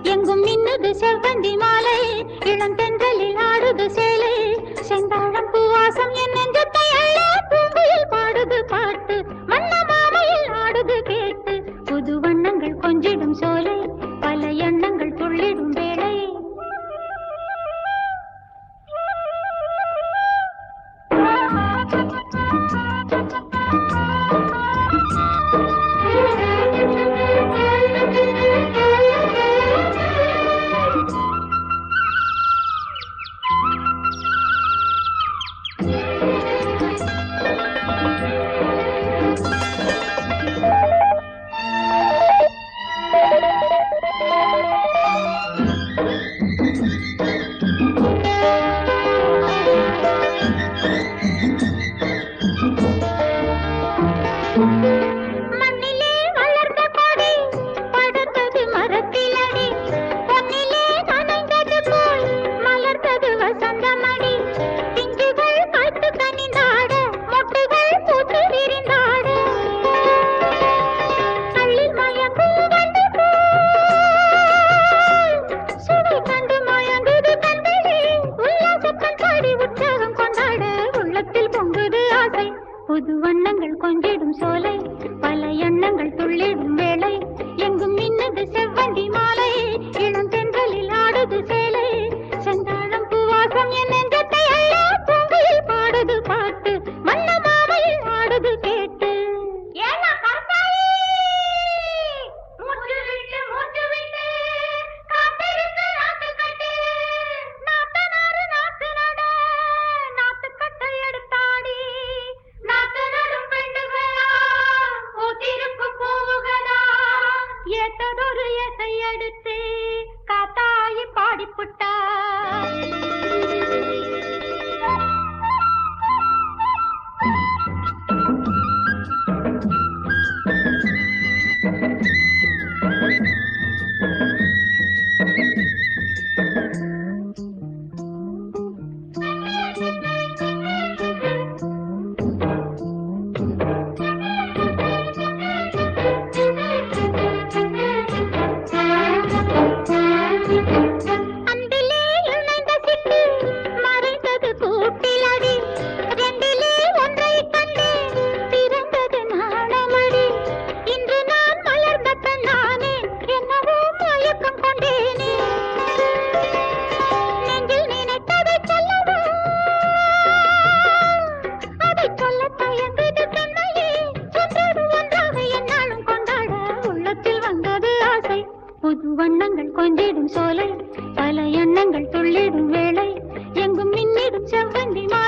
எங்கும் மின்னுது செவ்வந்தி மாலை இளம் தென்றலில் ஆடுது சேலை செந்தாழம் பூவாசம் என் நெஞ்சத்தை அள்ள பூங்குயில் பாடுது பாட்டு வண்ண மாலையில் ஆடுது கேட்டு புது வண்ணங்கள் கொஞ்சிடும் சோலை பல எண்ணங்கள் துள்ளிடும் வேளை மண்ணிலே வளர்ந்த கொடி படர்ந்தது மரத்திலடி பொன்னிலே நனைந்தது போல் மலர்ந்தது வசந்தமடி பிஞ்சுகள் காய்த்து கனிந்தாட மொட்டுகள் பூத்து விரிந்தாட அள்ளி மயங்கும் வண்டு போல் சுவை கண்டு மயங்குது கண்களே உல்லாசத்தன் பாடி உற்சாகம் கொண்டாட உள்ளத்தில் பொங்குது ஆசை புது வண்ணங்கள் கொஞ்சிடும் சோலை பல எண்ணங்கள் துள்ளிடும் வேளை எங்கும் மின்னது செவ்வந்தி மாலை இளம் தென்றலில் ஆடுது சேலை செந்தாழம் பூவாசம் என் நெஞ்சத்தை அள்ள பூங்குயில் பாடுது பாட்டு மன்ன மாமையில் ஆடுது கேட்டு ஏன்னா கர்த்தாயே மூச்சு விட்டு மூச்சு விட்டு காத்திருக்கு நாத்து கட்டு நாத்து நாறு நாத்து நட நாத்து கட்டை எடுத்தாடி நாத்து நடும் பெண்டுகளா பூத்திருக்கும் பூவுகளா ஏத்ததொரு எசை எடுத்து காத்தாயி பாடிப்புட்டா அன்பிலே இணைந்த சிட்டு மறைந்தது கூட்டிலடி ரெண்டிலே ஒன்றை கண்டேன் பிறந்தது நாணமடி இன்று நான் மலர்ந்த பெண்ணானே என்னவோ மயக்கம் கொண்டேனே நெஞ்சில் நினைத்ததை சொல்லவோ அதை சொல்ல தயங்குது தன்மையே ஒன்றோடு ஒன்றாக என்னாலும் கொண்டாட உள்ளத்தில் வந்தது ஆசை புது வண்ணங்கள் கொஞ்சிடும் சோலை பல எண்ணங்கள் துள்ளிடும் வேளை எங்கும் மின்னிடும் செவ்வந்தி மாலை